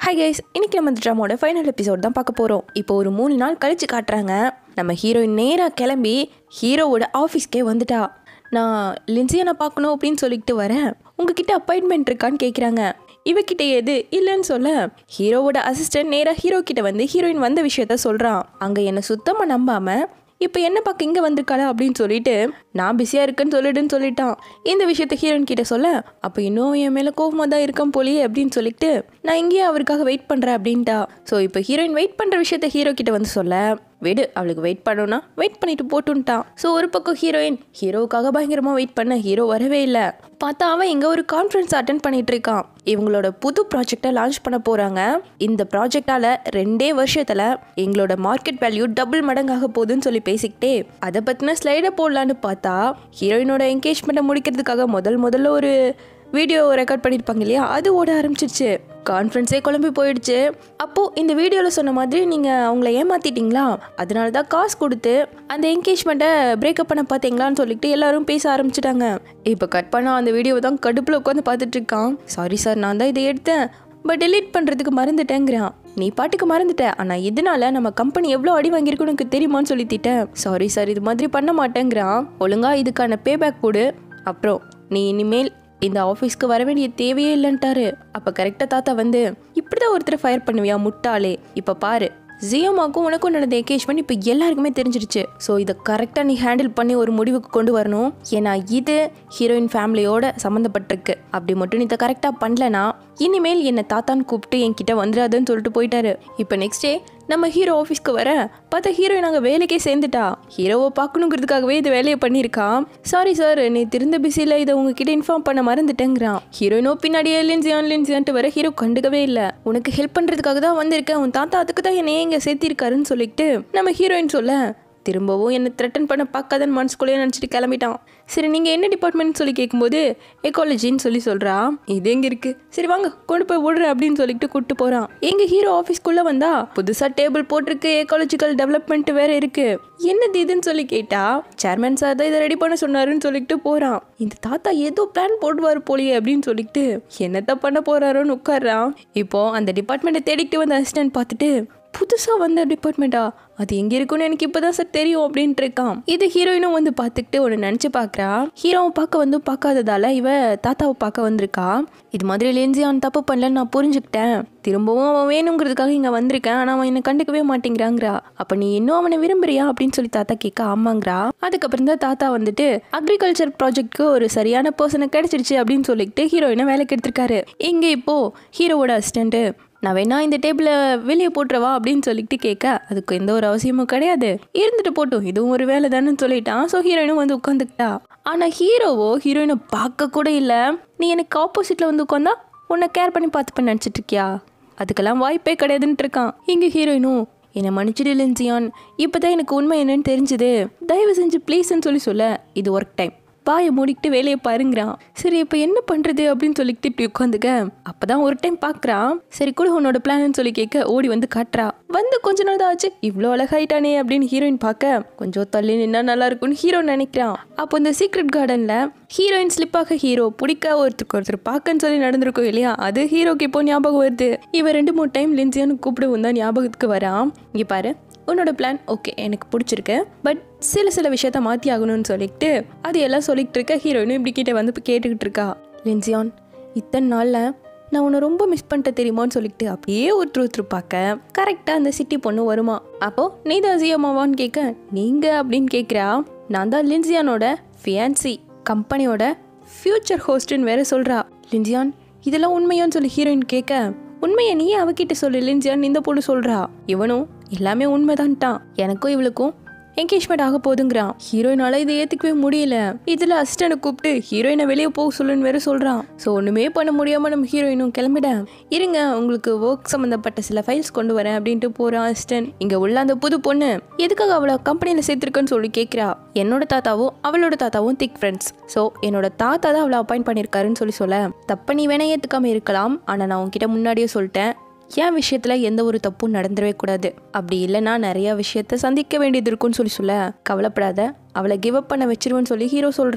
hi guys இன்னைக்கு நம்ம இந்த ட்ராமோட ஃபைனல் எபிசோட் தான் பார்க்க போகிறோம் இப்போ ஒரு மூணு நாள் கழிச்சு காட்டுறாங்க நம்ம ஹீரோயின் நேராக கிளம்பி ஹீரோவோட ஆஃபீஸ்க்கே வந்துட்டா நான் லின்சியை நான் பார்க்கணும் அப்படின்னு சொல்லிட்டு வரேன் உங்ககிட்ட அப்பாயின்மெண்ட் இருக்கான்னு கேட்குறாங்க இவகிட்ட எது இல்லைன்னு சொல்ல ஹீரோவோட அசிஸ்டன்ட் நேராக ஹீரோ கிட்ட வந்து ஹீரோயின் வந்த விஷயத்த சொல்கிறான் அங்கே என்னை சுத்தமாக நம்பாமல் இப்போ என்ன பார்க்க இங்கே வந்திருக்காளா அப்படின்னு சொல்லிட்டு நான் பிஸியாக இருக்கேன்னு சொல்லிடுன்னு சொல்லிட்டான் இந்த விஷயத்த ஹீரோயின் கிட்ட சொல்ல அப்போ இன்னும் என் மேலே கோபமாக தான் இருக்கேன் போலியே அப்படின்னு சொல்லிட்டு நான் இங்கேயே அவருக்காக வெயிட் பண்ணுறேன் அப்படின்ட்டா ஸோ இப்போ ஹீரோயின் வெயிட் பண்ணுற விஷயத்த ஹீரோ கிட்ட வந்து சொல்ல விடு அவளுக்கு வெயிட் பண்ணணும்னா வெயிட் பண்ணிட்டு போட்டுன்ட்டான் ஸோ ஒரு பக்கம் ஹீரோயின் ஹீரோவுக்காக பயங்கரமாக வெயிட் பண்ண ஹீரோ வரவே இல்லை பார்த்தா அவன் இங்கே ஒரு கான்ஃபரன்ஸ் அட்டன் பண்ணிட்டு இருக்கான் இவங்களோட புது ப்ராஜெக்டை லான்ச் பண்ண போகிறாங்க இந்த ப்ராஜெக்டால ரெண்டே வருஷத்தில் எங்களோட மார்க்கெட் வேல்யூ டபுள் மடங்காக போகுதுன்னு சொல்லி பேசிக்கிட்டே அதை பற்றின ஸ்லைடை போடலான்னு பார்த்தா ஹீரோயினோட என்கேஜ்மெண்ட்டை முடிக்கிறதுக்காக முதல் முதல்ல ஒரு வீடியோ ரெக்கார்ட் பண்ணியிருப்பாங்க இல்லையா அது ஓட ஆரம்பிச்சிருச்சு கான்ஃபரன்ஸே குழம்பி போயிடுச்சு அப்போது இந்த வீடியோவில் சொன்ன மாதிரி நீங்கள் அவங்கள ஏமாத்திட்டீங்களா அதனால தான் காசு கொடுத்து அந்த என்கேஜ்மெண்ட்டை பிரேக்கப் பண்ண பார்த்தீங்களான்னு சொல்லிட்டு எல்லாரும் பேச ஆரம்பிச்சிட்டாங்க இப்போ கட் பண்ண அந்த வீடியோவை தான் கடுப்பில் உட்காந்து பார்த்துட்டு இருக்கான் சாரி சார் நான் தான் இதை எடுத்தேன் பட் டெலீட் பண்ணுறதுக்கு மறந்துட்டேங்கிறான் நீ பாட்டுக்கு மறந்துட்ட ஆனால் இதனால நம்ம கம்பெனி எவ்வளோ அடி வாங்கியிருக்குன்னு உனக்கு தெரியுமான்னு சொல்லித்திட்டேன் சாரி சார் இது மாதிரி பண்ண மாட்டேங்கிறான் ஒழுங்கா இதுக்கான பேபேக் கொடு அப்புறம் நீ இனிமேல் இந்த ஆஃபீஸ்க்கு வர வேண்டிய தேவையே இல்லைன்ட்டாரு அப்போ கரெக்டாக தாத்தா வந்து இப்படி தான் ஒருத்தரை ஃபயர் பண்ணுவியா முட்டாளே இப்போ பாரு ஜியோமாக்கும் உனக்கும் நடந்த என்கேஜ்மெண்ட் இப்போ எல்லாருக்குமே தெரிஞ்சிருச்சு ஸோ இதை கரெக்டாக நீ ஹேண்டில் பண்ணி ஒரு முடிவுக்கு கொண்டு வரணும் ஏன்னா இது ஹீரோயின் ஃபேமிலியோட சம்மந்தப்பட்டிருக்கு அப்படி மட்டும் நீ இதை கரெக்டாக பண்ணலனா இனிமேல் என்னை தாத்தான்னு கூப்பிட்டு என்கிட்ட வந்துடாதுன்னு சொல்லிட்டு போயிட்டாரு இப்போ நெக்ஸ்ட் டே நம்ம ஹீரோ ஆஃபீஸ்க்கு வர பார்த்தா ஹீரோயின் அங்கே வேலைக்கே சேர்ந்துட்டா ஹீரோவை பார்க்கணுங்கிறதுக்காகவே இது வேலையை பண்ணியிருக்கான் சாரி சார் நீ திருந்த பிஸியில் இதை உங்ககிட்ட இன்ஃபார்ம் பண்ண மறந்துட்டேங்கிறான் ஹீரோயினோ பின்னாடியே லின்சியான் லின்சியான்ட்டு வர ஹீரோ கண்டுக்கவே இல்லை உனக்கு ஹெல்ப் பண்ணுறதுக்காக தான் வந்திருக்கேன் உன் தாத்தா அதுக்கு தான் என்னையே இங்கே சேர்த்திருக்காருன்னு சொல்லிட்டு நம்ம ஹீரோயின் சொல்ல திரும்பவும் என்னை த்ரெட்டன் பண்ண பார்க்காதன்னு மனசுக்குள்ளேயே நினச்சிட்டு கிளம்பிட்டான் சரி நீங்கள் என்ன டிபார்ட்மெண்ட் சொல்லி கேட்கும்போது எக்காலஜின்னு சொல்லி சொல்கிறா இது எங்கே இருக்குது சரி வாங்க கொண்டு போய் விடுறேன் அப்படின்னு சொல்லிட்டு கூப்பிட்டு போகிறான் எங்கள் ஹீரோ ஆஃபீஸ்க்குள்ளே வந்தா புதுசாக டேபிள் போட்டிருக்கு எக்காலஜிக்கல் டெவலப்மெண்ட் வேறு இருக்குது என்னது இதுன்னு சொல்லி கேட்டா சேர்மேன் சார் தான் இதை ரெடி பண்ண சொன்னாருன்னு சொல்லிட்டு போகிறான் இந்த தாத்தா ஏதோ பிளான் போடுவார் போலியே அப்படின்னு சொல்லிட்டு என்னத்த பண்ண போகிறாரோன்னு உட்கார்றான் இப்போ அந்த டிபார்ட்மெண்ட்டை தேடிக்கிட்டு வந்த அசிஸ்டன்ட் பார்த்துட்டு புதுசாக வந்த டிபார்ட்மெண்ட்டா அது எங்கே இருக்குன்னு எனக்கு இப்போ தான் சார் தெரியும் அப்படின்ட்டு இருக்கான் இது ஹீரோயினும் வந்து பார்த்துக்கிட்டு ஒன்று நினச்சி பார்க்குறா ஹீரோவை பார்க்க வந்து பார்க்காததால இவ தாத்தாவை பார்க்க வந்திருக்கா இது மாதிரி லேன்சியான் தப்பு பண்ணலன்னு நான் புரிஞ்சுக்கிட்டேன் திரும்பவும் அவன் வேணுங்கிறதுக்காக இங்கே வந்திருக்கேன் ஆனால் அவன் என்னை கண்டுக்கவே மாட்டேங்கிறாங்கிறா அப்போ நீ இன்னும் அவனை விரும்புறியா அப்படின்னு சொல்லி தாத்தா கேட்க ஆமாங்கிறா அதுக்கப்புறம் தான் தாத்தா வந்துட்டு அக்ரிகல்ச்சர் ப்ராஜெக்ட்க்கு ஒரு சரியான பர்சனை கிடைச்சிருச்சு அப்படின்னு சொல்லிட்டு ஹீரோயினை வேலைக்கு எடுத்திருக்காரு இங்கே இப்போ ஹீரோவோட அசிஸ்டண்ட்டு நான் வேணா இந்த டேபிளை வெளியே போட்டுறவா அப்படின்னு சொல்லிட்டு கேட்க அதுக்கு எந்த ஒரு அவசியமும் கிடையாது இருந்துட்டு போட்டும் இதுவும் ஒரு வேலை தானே சொல்லிட்டான் ஸோ ஹீரோயினும் வந்து உட்காந்துக்கிட்டா ஆனால் ஹீரோவோ ஹீரோயினை பார்க்க கூட இல்லை நீ எனக்கு ஆப்போசிட்டில் வந்து உட்காந்தா உன்னை கேர் பண்ணி பார்த்துப்பேன் நினச்சிட்டு இருக்கியா அதுக்கெல்லாம் வாய்ப்பே கிடையாதுன்ட்டு இருக்கான் இங்கே ஹீரோயினும் என்னை மன்னிச்சிடு லின்சியான் இப்போ தான் எனக்கு உண்மை என்னன்னு தெரிஞ்சுது தயவு செஞ்சு ப்ளீஸ்ன்னு சொல்லி சொல்ல இது ஒர்க் டைம் பாயை மூடிக்கிட்டு வேலையை பாருங்கிறான் சரி இப்போ என்ன பண்ணுறது அப்படின்னு சொல்லிட்டு இப்படி உட்காந்துக்க அப்பதான் ஒரு டைம் பார்க்குறான் சரி கூட உன்னோட பிளான்னு சொல்லி கேட்க ஓடி வந்து காட்டுறா வந்து கொஞ்ச நாள் தான் ஆச்சு இவ்வளோ அழகாயிட்டானே அப்படின்னு ஹீரோயின் பார்க்க கொஞ்சம் தள்ளி நின்னா நல்லா இருக்கும்னு ஹீரோ நினைக்கிறான் அப்போ இந்த சீக்ரெட் கார்டனில் ஹீரோயின் ஸ்லிப்பாக ஹீரோ பிடிக்க ஒருத்தருக்கு ஒருத்தர் பார்க்கன்னு சொல்லி நடந்திருக்கும் இல்லையா அது ஹீரோக்கு இப்போ ஞாபகம் வருது இவன் ரெண்டு மூணு டைம் லின்சியான்னு கூப்பிடுவோம் தான் ஞாபகத்துக்கு வரான் இங்கே பாரு உன்னோட பிளான் ஓகே எனக்கு பிடிச்சிருக்கு பட் சில சில விஷயத்த மாற்றி ஆகணும்னு சொல்லிட்டு அது எல்லாம் சொல்லிக்கிட்டு இருக்க ஹீரோயினும் இப்படி கிட்ட வந்து கேட்டுக்கிட்டு இருக்கா லின்சியான் இத்தனை நாளில் நான் உன்னை ரொம்ப மிஸ் பண்ணிட்ட தெரியுமான்னு சொல்லிட்டு அப்படியே ஒருத்தர் ஒருத்தர் பார்க்க கரெக்டாக அந்த சிட்டி பொண்ணு வருமா அப்போது நீ தான் ஜியம்மாவான்னு கேட்க நீங்கள் அப்படின்னு கேட்குறா நான் தான் லின்சியானோட ஃபியான்சி கம்பெனியோட ஃப்யூச்சர் ஹோஸ்ட்டுன்னு வேற சொல்கிறா லின்சியான் இதெல்லாம் உண்மையான்னு சொல்லி ஹீரோயின் கேட்க உண்மையை நீயே அவகிட்ட சொல்லு லின்சியான் இந்த பொண்ணு சொல்கிறா இவனும் எல்லாமே உண்மைதான்ட்டான் எனக்கும் இவளுக்கும் என்கேஜ்மெண்ட் ஆக போதுங்கிறான் ஹீரோயினால இதை ஏத்துக்கவே முடியல இதுல அசிஸ்டனை கூப்பிட்டு ஹீரோயினை வெளியே போக சொல்லுன்னு வேற சொல்றான் ஸோ ஒண்ணுமே பண்ண முடியாம நம்ம ஹீரோயினும் கிளம்பிட இருங்க உங்களுக்கு ஒர்க் சம்மந்தப்பட்ட சில ஃபைல்ஸ் கொண்டு வரேன் அப்படின்ட்டு போறான் அசிஸ்டன்ட் இங்க உள்ள அந்த புது பொண்ணு எதுக்காக அவளை கம்பெனியில சேர்த்திருக்கன்னு சொல்லி கேட்கிறா என்னோட தாத்தாவும் அவளோட தாத்தாவும் திக் ஃப்ரெண்ட்ஸ் ஸோ என்னோட தாத்தா தான் அவளை அப்பாயிண்ட் பண்ணியிருக்காருன்னு சொல்லி சொல்ல தப்ப நீ வேணா ஏத்துக்காம இருக்கலாம் ஆனா நான் உன்கிட்ட முன்னாடியே சொல்லிட்டேன் என் விஷயத்தில் எந்த ஒரு தப்பும் நடந்துடவே கூடாது அப்படி இல்லைன்னா நிறைய விஷயத்த சந்திக்க வேண்டியது இருக்கும்னு சொல்லி சொல்ல கவலைப்படாத அவளை கிவ் அப் பண்ண வச்சிருவேன்னு சொல்லி ஹீரோ சொல்கிறான்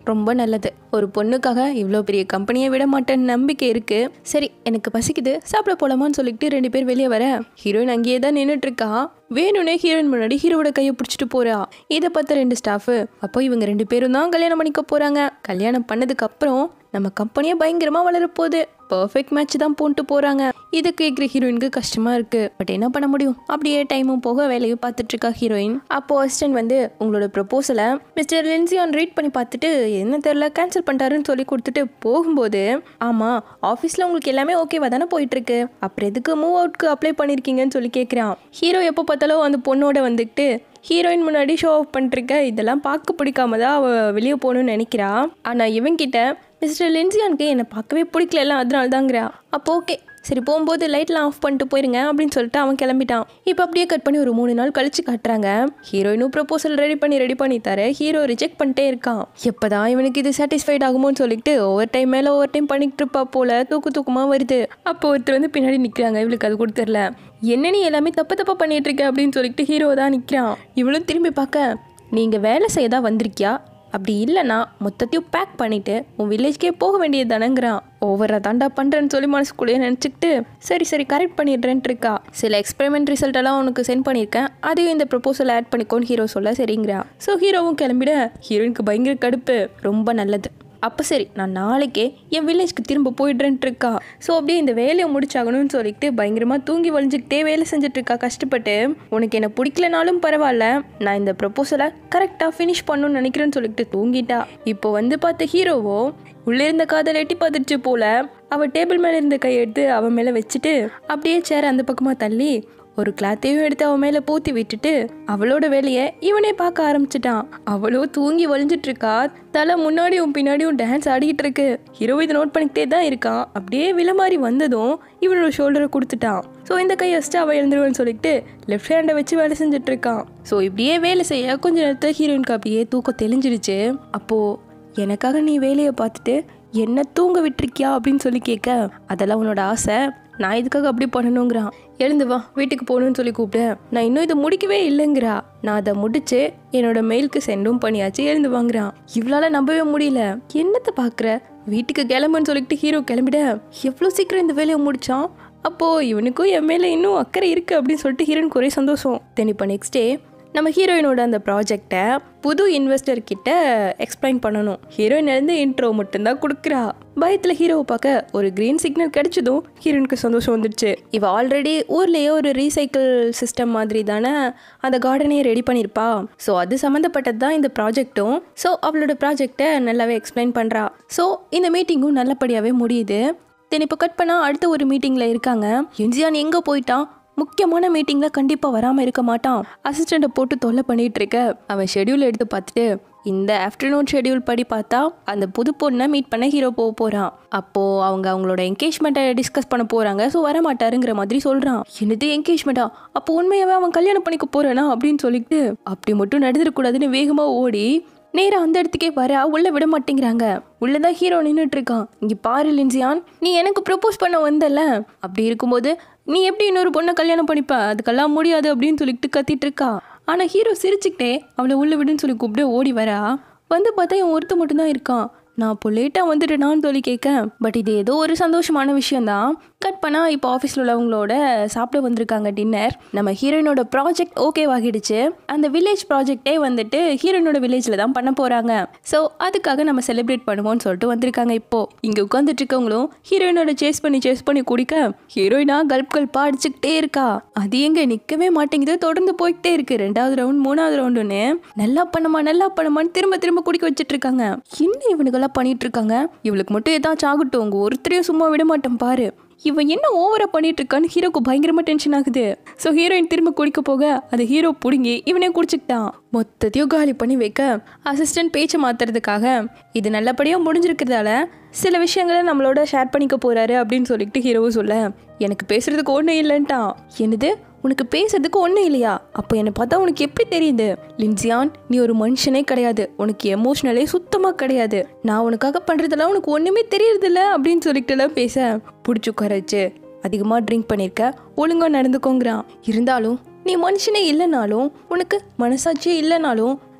ரொம்ப நல்லது ஒரு பொண்ணுக்காக இவ்வளோ பெரிய கம்பெனியை விட மாட்டேன்னு நம்பிக்கை இருக்கு சரி எனக்கு பசிக்குது சாப்பிட போலாமான்னு சொல்லிட்டு ரெண்டு பேர் வெளியே வர ஹீரோயின் அங்கேயே தான் நின்றுட்டு இருக்கா வேணும்னே ஹீரோயின் முன்னாடி ஹீரோவோட கையை பிடிச்சிட்டு போறா இதை பார்த்த ரெண்டு ஸ்டாஃபு அப்போ இவங்க ரெண்டு பேரும் தான் கல்யாணம் பண்ணிக்க போறாங்க கல்யாணம் பண்ணதுக்கு அப்புறம் நம்ம கம்பெனியே பயங்கரமா வளரப்போகுது பர்ஃபெக்ட் மேட்ச் தான் போட்டு போறாங்க இதை கேட்குற ஹீரோயினுக்கு கஷ்டமா இருக்கு பட் என்ன பண்ண முடியும் அப்படியே டைமும் போக வேலையும் பார்த்துட்டு இருக்கா ஹீரோயின் அப்போ அசிஸ்டன்ட் வந்து உங்களோட ப்ரொபோசலை மிஸ்டர் லின்சியான் ரீட் பண்ணி பார்த்துட்டு என்ன தெரில கேன்சல் பண்ணிட்டாருன்னு சொல்லி கொடுத்துட்டு போகும்போது ஆமா ஆஃபீஸில் உங்களுக்கு எல்லாமே ஓகேவா தானே போயிட்டு இருக்கு அப்புறம் எதுக்கு மூவ் அவுட்க்கு அப்ளை பண்ணியிருக்கீங்கன்னு சொல்லி கேட்குறான் ஹீரோ எப்போ பார்த்தாலும் அந்த பொண்ணோட வந்துக்கிட்டு ஹீரோயின் முன்னாடி ஷோ ஆஃப் பண்ணிருக்க இதெல்லாம் பார்க்க பிடிக்காம தான் அவள் வெளியே போகணும்னு நினைக்கிறா ஆனால் இவன்கிட்ட மிஸ்டர் லின்சியானுக்கு என்னை பார்க்கவே பிடிக்கல அதனால தாங்கிறா அப்போ ஓகே சரி போகும்போது லைட்லாம் ஆஃப் பண்ணிட்டு போயிருங்க அப்படின்னு சொல்லிட்டு அவன் கிளம்பிட்டான் இப்போ அப்படியே கட் பண்ணி ஒரு மூணு நாள் கழிச்சு காட்டுறாங்க ஹீரோயினும் ப்ரொபோசல் ரெடி பண்ணி ரெடி பண்ணி தர ஹீரோ ரிஜெக்ட் பண்ணிட்டே இருக்கான் எப்போதான் இவனுக்கு இது சாட்டிஸ்ஃபைட் ஆகுமோன்னு சொல்லிட்டு ஓவர் டைம் மேலே ஓவர் டைம் பண்ணிக்கிட்டு இருப்பா போல தூக்கு தூக்கமாக வருது அப்போ ஒருத்தர் வந்து பின்னாடி நிற்கிறாங்க இவளுக்கு அது கொடுத்துர்ல என்ன நீ எல்லாமே தப்பு தப்பா பண்ணிட்டு இருக்க அப்படின்னு சொல்லிட்டு ஹீரோ தான் நிற்கிறான் இவளும் திரும்பி பார்க்க நீங்கள் வேலை செய்ய தான் வந்திருக்கியா அப்படி இல்லைன்னா மொத்தத்தையும் பேக் பண்ணிட்டு உன் வில்லேஜ்க்கே போக வேண்டியது தானேங்கிறான் ஓவரா தாண்டா பண்ணுறேன்னு சொல்லி மனசுக்குள்ளேயே நினச்சிக்கிட்டு சரி சரி கரெக்ட் பண்ணிடுறேன்ட்டு இருக்கா சில எக்ஸ்பெரிமெண்ட் ரிசல்ட் எல்லாம் உனக்கு சென்ட் பண்ணியிருக்கேன் அதையும் இந்த ப்ரொபோசல் ஆட் பண்ணிக்கோன்னு ஹீரோ சொல்ல சரிங்கிறா ஸோ ஹீரோவும் கிளம்பிட ஹீரோயினுக்கு பயங்கர கடுப்பு ரொம்ப நல்லது அப்போ சரி நான் நாளைக்கே என் வில்லேஜ்க்கு திரும்ப போயிடுறேன்ட்டு இருக்கா ஸோ அப்படியே இந்த வேலையை முடிச்சாகணும்னு சொல்லிட்டு பயங்கரமாக தூங்கி வலிஞ்சுக்கிட்டே வேலை செஞ்சுட்டு இருக்கா கஷ்டப்பட்டு உனக்கு என்ன பிடிக்கலனாலும் பரவாயில்ல நான் இந்த ப்ரொப்போசலை கரெக்டாக ஃபினிஷ் பண்ணணும்னு நினைக்கிறேன்னு சொல்லிட்டு தூங்கிட்டா இப்போ வந்து பார்த்த ஹீரோவோ உள்ளே இருந்த காதல் எட்டி பார்த்துருச்சு போல அவள் டேபிள் மேலே இருந்த கையை எடுத்து அவன் மேலே வச்சுட்டு அப்படியே சேர் அந்த பக்கமாக தள்ளி ஒரு கிளாத்தையும் எடுத்து அவன் மேலே பூத்தி விட்டுட்டு அவளோட வேலையை இவனே பார்க்க ஆரம்பிச்சிட்டான் அவளோ தூங்கி வலிஞ்சிட்டு இருக்கா தலை முன்னாடியும் பின்னாடியும் டான்ஸ் ஆடிக்கிட்டு இருக்கு ஹீரோ இதை நோட் பண்ணிக்கிட்டே தான் இருக்கான் அப்படியே விலமாரி வந்ததும் இவனோட ஷோல்டரை கொடுத்துட்டான் ஸோ இந்த கையை வச்சுட்டு அவள் எழுந்துருவான்னு சொல்லிட்டு லெஃப்ட் ஹேண்டை வச்சு வேலை செஞ்சுட்டு இருக்கான் ஸோ இப்படியே வேலை செய்ய கொஞ்ச நேரத்தில் ஹீரோயினுக்கு அப்படியே தூக்கம் தெளிஞ்சிருச்சு அப்போது எனக்காக நீ வேலையை பார்த்துட்டு என்ன தூங்க விட்டுருக்கியா அப்படின்னு சொல்லி கேட்க அதெல்லாம் உன்னோட ஆசை நான் இதுக்காக அப்படி பண்ணணுங்கிறான் எழுந்து வா வீட்டுக்கு போகணும்னு சொல்லி கூப்பிட்டேன் நான் இன்னும் இதை முடிக்கவே இல்லைங்கிறா நான் அதை முடிச்சு என்னோட மெயிலுக்கு சென்டும் பண்ணியாச்சு எழுந்து வாங்குறான் இவளால நம்பவே முடியல என்னத்தை பார்க்குற வீட்டுக்கு கிளம்புன்னு சொல்லிட்டு ஹீரோ கிளம்பிட எவ்வளோ சீக்கிரம் இந்த வேலையை முடிச்சான் அப்போ இவனுக்கும் என் மேலே இன்னும் அக்கறை இருக்கு அப்படின்னு சொல்லிட்டு ஹீரோனுக்கு ஒரே சந்தோஷம் தென் இப்போ நெக்ஸ்ட் டே நம்ம ஹீரோயினோட அந்த ப்ராஜெக்டை புது இன்வெஸ்டர் கிட்ட எக்ஸ்பிளைன் பண்ணணும் ஹீரோயின் இருந்து இன்ட்ரோ மட்டும்தான் கொடுக்குறா பயத்தில் ஹீரோவை பார்க்க ஒரு க்ரீன் சிக்னல் கிடைச்சதும் ஹீரோயினுக்கு சந்தோஷம் வந்துடுச்சு இவ ஆல்ரெடி ஊர்லேயே ஒரு ரீசைக்கிள் சிஸ்டம் மாதிரி தானே அந்த கார்டனையே ரெடி பண்ணியிருப்பா ஸோ அது சம்மந்தப்பட்டது தான் இந்த ப்ராஜெக்ட்டும் ஸோ அவளோட ப்ராஜெக்டை நல்லாவே எக்ஸ்பிளைன் பண்ணுறா ஸோ இந்த மீட்டிங்கும் நல்லபடியாகவே முடியுது தென் இப்போ கட் பண்ணால் அடுத்த ஒரு மீட்டிங்கில் இருக்காங்க என்ஜியான் எங்கே போயிட்டான் முக்கியமான மீட்டிங்கில் கண்டிப்பாக வராமல் இருக்க மாட்டான் அசிஸ்டண்ட்டை போட்டு தொல்லை பண்ணிட்டு இருக்க அவன் ஷெட்யூல் எடுத்து பார்த்துட்டு இந்த ஆஃப்டர்நூன் ஷெட்யூல் படி பார்த்தா அந்த புது பொண்ணை மீட் பண்ண ஹீரோ போக போகிறான் அப்போது அவங்க அவங்களோட என்கேஜ்மெண்ட்டை டிஸ்கஸ் பண்ண போகிறாங்க ஸோ வர மாட்டாருங்கிற மாதிரி சொல்கிறான் என்னது என்கேஜ்மெண்ட்டா அப்போ உண்மையாகவே அவன் கல்யாணம் பண்ணிக்க போகிறானா அப்படின்னு சொல்லிட்டு அப்படி மட்டும் நடந்துடக்கூடாதுன்னு வேகமாக ஓடி நேராக அந்த இடத்துக்கே வர உள்ள விட மாட்டேங்கிறாங்க உள்ளதான் ஹீரோ நின்றுட்டு இருக்கான் இங்க பாரு லின்சியான் நீ எனக்கு ப்ரப்போஸ் பண்ண வந்தல அப்படி இருக்கும்போது நீ எப்படி இன்னொரு பொண்ணை கல்யாணம் பண்ணிப்ப அதுக்கெல்லாம் முடியாது அப்படின்னு சொல்லிட்டு கத்திட்டு இருக்கா ஆனா ஹீரோ சிரிச்சுக்கிட்டே அவளை உள்ள விடுன்னு சொல்லி கூப்பிட்டு ஓடி வரா வந்து பார்த்தா இவன் ஒருத்த மட்டும்தான் இருக்கான் நான் இப்போ லேட்டாக வந்துட்டேனான்னு சொல்லி கேட்க பட் இது ஏதோ ஒரு சந்தோஷமான விஷயம்தான் கட் பண்ணால் இப்போ ஆஃபீஸில் உள்ளவங்களோட சாப்பிட வந்திருக்காங்க டின்னர் நம்ம ஹீரோயினோட ப்ராஜெக்ட் ஓகேவாகிடுச்சு அந்த வில்லேஜ் ப்ராஜெக்டே வந்துட்டு ஹீரோயினோட வில்லேஜில் தான் பண்ண போகிறாங்க ஸோ அதுக்காக நம்ம செலிப்ரேட் பண்ணுவோம்னு சொல்லிட்டு வந்திருக்காங்க இப்போ இங்கே உட்காந்துட்டு இருக்கவங்களும் ஹீரோயினோட சேஸ் பண்ணி சேஸ் பண்ணி குடிக்க ஹீரோயினா கல்ப் கல்ப்பா அடிச்சுக்கிட்டே இருக்கா அது எங்க நிற்கவே மாட்டேங்குது தொடர்ந்து போய்கிட்டே இருக்கு ரெண்டாவது ரவுண்ட் மூணாவது ரவுண்டுன்னு நல்லா பண்ணுமா நல்லா பண்ணுமான்னு திரும்ப திரும்ப குடிக்க வச்சுட்டு இருக்காங்க என்ன இவனுக்கெல்லாம் பண்ணிட்டு இருக்காங்க இவளுக்கு மட்டும் ஏதாச்சும் ஆகட்டும் உங்க ஒருத்தரையும் சும்மா விட மாட்டேன் பாரு இவன் என்ன ஓவரா பண்ணிட்டு இருக்கான்னு ஹீரோக்கு பயங்கரமா டென்ஷன் ஆகுது ஸோ ஹீரோயின் திரும்ப குடிக்க போக அதை ஹீரோ பிடுங்கி இவனே குடிச்சுக்கிட்டான் மொத்தத்தையும் காலி பண்ணி வைக்க அசிஸ்டன்ட் பேச்சை மாத்துறதுக்காக இது நல்லபடியாக முடிஞ்சிருக்கிறதால சில விஷயங்களை நம்மளோட ஷேர் பண்ணிக்க போறாரு அப்படின்னு சொல்லிட்டு ஹீரோவும் சொல்ல எனக்கு பேசுறதுக்கு ஒன்றும் இல்லைன்ட்டான் என்னது உனக்கு பேசுறதுக்கு ஒன்றும் இல்லையா அப்போ என்னை பார்த்தா உனக்கு எப்படி தெரியுது லின்சியான் நீ ஒரு மனுஷனே கிடையாது உனக்கு எமோஷ்னலே சுத்தமாக கிடையாது நான் உனக்காக பண்ணுறதெல்லாம் உனக்கு ஒன்றுமே தெரியறதில்ல அப்படின்னு சொல்லிட்டுலாம் பேச பிடிச்சி உட்கார வச்சு அதிகமாக ட்ரிங்க் பண்ணியிருக்க ஒழுங்காக நடந்துக்கோங்கிறான் இருந்தாலும் நீ மனுஷனே இல்லைனாலும் உனக்கு மனசாட்சியே இல்லைனாலும்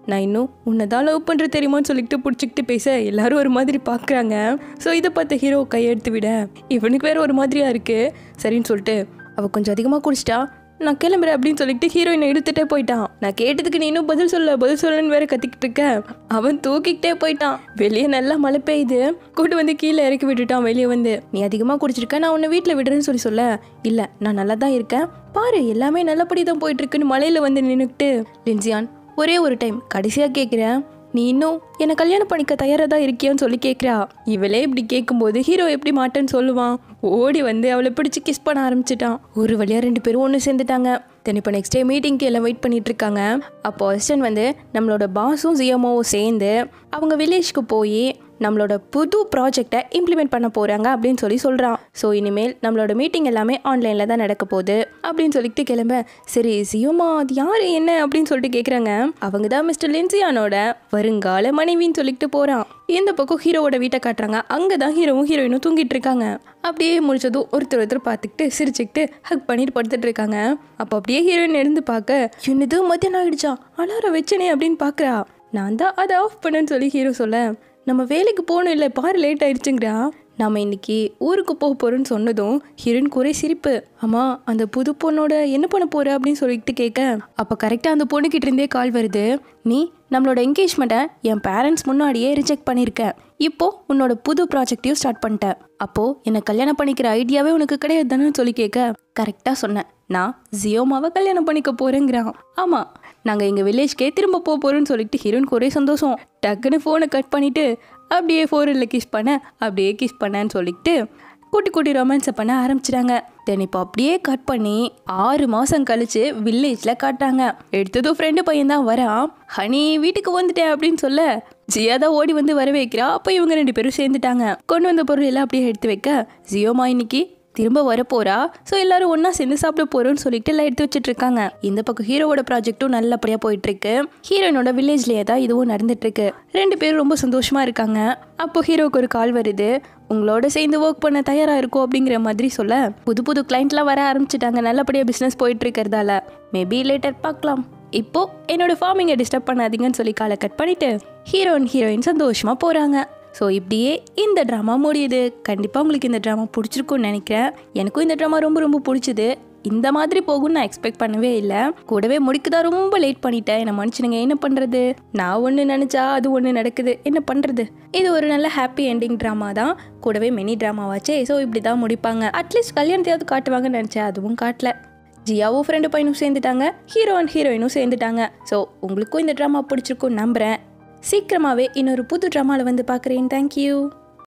நான் இன்னும் உன்னை தான் லவ் பண்ணுற தெரியுமான்னு சொல்லிட்டு பிடிச்சிக்கிட்டு பேச எல்லாரும் ஒரு மாதிரி பார்க்குறாங்க ஸோ இதை பார்த்த ஹீரோ கையெடுத்து விட இவனுக்கு வேற ஒரு மாதிரியா இருக்கு சரின்னு சொல்லிட்டு அவள் கொஞ்சம் அதிகமாக குடிச்சிட்டா நான் கிளம்புறேன் அப்படின்னு சொல்லிட்டு ஹீரோயினை எடுத்துகிட்டே போயிட்டான் நான் கேட்டதுக்கு நீ இன்னும் பதில் சொல்ல பதில் சொல்லன்னு வேற கத்திக்கிட்டு இருக்க அவன் தூக்கிக்கிட்டே போயிட்டான் வெளியே நல்லா மழை பெய்யுது கூட்டு வந்து கீழே இறக்கி விட்டுட்டான் வெளியே வந்து நீ அதிகமாக குடிச்சிருக்க நான் உன்னை வீட்டில் விடுறேன்னு சொல்லி சொல்ல இல்லை நான் நல்லா தான் இருக்கேன் பாரு எல்லாமே நல்லபடி தான் போயிட்டு இருக்குன்னு மலையில வந்து நின்றுக்கிட்டு லின்சியான் ஒரே ஒரு டைம் கடைசியாக கேட்குறேன் நீ இன்னும் என்னை கல்யாணம் பண்ணிக்க தயாராக தான் இருக்கியான்னு சொல்லி கேட்குறா இவளே இப்படி கேட்கும்போது ஹீரோ எப்படி மாட்டேன்னு சொல்லுவான் ஓடி வந்து அவளை பிடிச்சி கிஸ் பண்ண ஆரம்பிச்சிட்டான் ஒரு வழியாக ரெண்டு பேரும் ஒன்று சேர்ந்துட்டாங்க தென் இப்போ நெக்ஸ்ட் டே மீட்டிங்க்கு எல்லாம் வெயிட் பண்ணிட்டு இருக்காங்க அப்போ அசிஸ்டன்ட் வந்து நம்மளோட பாஸும் ஜிஎம்ஓவும் சேர்ந்து அவங்க வில்லேஜ்க்கு போய் நம்மளோட புது ப்ராஜெக்டை இம்ப்ளிமெண்ட் பண்ண போகிறாங்க அப்படின்னு சொல்லி சொல்கிறான் ஸோ இனிமேல் நம்மளோட மீட்டிங் எல்லாமே ஆன்லைனில் தான் நடக்க போகுது அப்படின்னு சொல்லிட்டு கிளம்ப சரி சியோமா அது யார் என்ன அப்படின்னு சொல்லிட்டு கேட்குறாங்க அவங்க தான் மிஸ்டர் லின்சியானோட வருங்கால மனைவின்னு சொல்லிட்டு போகிறான் இந்த பக்கம் ஹீரோவோட வீட்டை காட்டுறாங்க அங்கே தான் ஹீரோவும் ஹீரோயினும் தூங்கிட்டு இருக்காங்க அப்படியே முடிச்சதும் ஒருத்தர் ஒருத்தர் பார்த்துக்கிட்டு சிரிச்சுக்கிட்டு ஹக் பண்ணிட்டு படுத்துட்டு இருக்காங்க அப்போ அப்படியே ஹீரோயின் எழுந்து பார்க்க என்னது மத்தியானம் ஆயிடுச்சா அலாரம் வச்சனே அப்படின்னு பார்க்குறா நான் தான் அதை ஆஃப் பண்ணேன்னு சொல்லி ஹீரோ சொல்ல நம்ம வேலைக்கு போகணும் இல்லை பாரு லேட் ஆயிடுச்சுங்கிறா நாம இன்னைக்கு ஊருக்கு போக போகிறோன்னு சொன்னதும் ஹீரோயின் குறை சிரிப்பு அம்மா அந்த புது பொண்ணோட என்ன பண்ண போற அப்படின்னு சொல்லிட்டு கேட்க அப்போ கரெக்டாக அந்த பொண்ணுக்கிட்ட இருந்தே கால் வருது நீ நம்மளோட என்கேஜ்மெண்ட்டை என் பேரண்ட்ஸ் முன்னாடியே ரிஜெக்ட் பண்ணியிருக்க இப்போ உன்னோட புது ப்ராஜெக்டையும் ஸ்டார்ட் பண்ணிட்ட அப்போ என்னை கல்யாணம் பண்ணிக்கிற ஐடியாவே உனக்கு கிடையாது தானே சொல்லி கேட்க கரெக்டாக சொன்னேன் நான் ஜியோமாவை கல்யாணம் பண்ணிக்க போறேங்கிறான் ஆமாம் நாங்கள் எங்கள் வில்லேஜ்க்கே திரும்ப போக போகிறோம்னு சொல்லிட்டு ஹீரோயின் ஒரே சந்தோஷம் டக்குன்னு ஃபோனை கட் பண்ணிவிட்டு அப்படியே ஃபோரில் கிஸ் பண்ண அப்படியே கிஸ் பண்ணேன்னு சொல்லிட்டு கூட்டி கூட்டி ரொமான்ஸை பண்ண ஆரம்பிச்சிட்டாங்க தென் இப்போ அப்படியே கட் பண்ணி ஆறு மாதம் கழிச்சு வில்லேஜில் காட்டாங்க எடுத்ததும் ஃப்ரெண்டு பையன் தான் வரான் ஹனி வீட்டுக்கு வந்துட்டேன் அப்படின்னு சொல்ல ஜியா தான் ஓடி வந்து வர வைக்கிறா அப்போ இவங்க ரெண்டு பேரும் சேர்ந்துட்டாங்க கொண்டு வந்த பொருள் எல்லாம் அப்படியே எடுத்து வைக்க ஜியோமா இன்னைக்கு திரும்ப வரப்போறா ஸோ எல்லாரும் ஒன்றா சேர்ந்து சாப்பிட போறோம்னு சொல்லிட்டு எல்லாம் எடுத்து வச்சுட்டு இருக்காங்க இந்த பக்கம் ஹீரோவோட ப்ராஜெக்ட்டும் நல்லபடியாக போயிட்டு இருக்கு ஹீரோயினோட வில்லேஜ்லேயே தான் இதுவும் நடந்துட்டு இருக்கு ரெண்டு பேரும் ரொம்ப சந்தோஷமா இருக்காங்க அப்போ ஹீரோவுக்கு ஒரு கால் வருது உங்களோட சேர்ந்து ஒர்க் பண்ண தயாரா இருக்கும் அப்படிங்கிற மாதிரி சொல்ல புது புது கிளைண்ட்லாம் வர ஆரம்பிச்சிட்டாங்க நல்லபடியாக பிஸ்னஸ் போயிட்டு இருக்கிறதால மேபி லேட்டர் பார்க்கலாம் இப்போ என்னோட ஃபார்மிங்கை டிஸ்டர்ப் பண்ணாதீங்கன்னு சொல்லி காலை கட் பண்ணிட்டு ஹீரோ அண்ட் ஹீரோயின் சந்தோஷமா போறாங்க ஸோ இப்படியே இந்த ட்ராமா முடியுது கண்டிப்பாக உங்களுக்கு இந்த ட்ராமா பிடிச்சிருக்கும்னு நினைக்கிறேன் எனக்கும் இந்த ட்ராமா ரொம்ப ரொம்ப பிடிச்சது இந்த மாதிரி போகும்னு நான் எக்ஸ்பெக்ட் பண்ணவே இல்லை கூடவே முடிக்குதான் ரொம்ப லேட் பண்ணிட்டேன் என்னை மனுஷனுங்க என்ன பண்ணுறது நான் ஒன்று நினச்சா அது ஒன்று நடக்குது என்ன பண்ணுறது இது ஒரு நல்ல ஹாப்பி எண்டிங் ட்ராமா தான் கூடவே மினி ட்ராமாவாச்சே ஸோ இப்படி தான் முடிப்பாங்க அட்லீஸ்ட் கல்யாணத்தையாவது காட்டுவாங்கன்னு நினச்சேன் அதுவும் காட்டல ஜியாவும் ஃப்ரெண்டு பையனும் சேர்ந்துட்டாங்க ஹீரோ அண்ட் ஹீரோயினும் சேர்ந்துட்டாங்க ஸோ உங்களுக்கும் இந்த ட்ராமா பிடிச்சிருக்கும் நம்புகிறேன் சீக்கிரமாகவே இன்னொரு புது ட்ராமாவில் வந்து பார்க்குறேன் தேங்க்யூ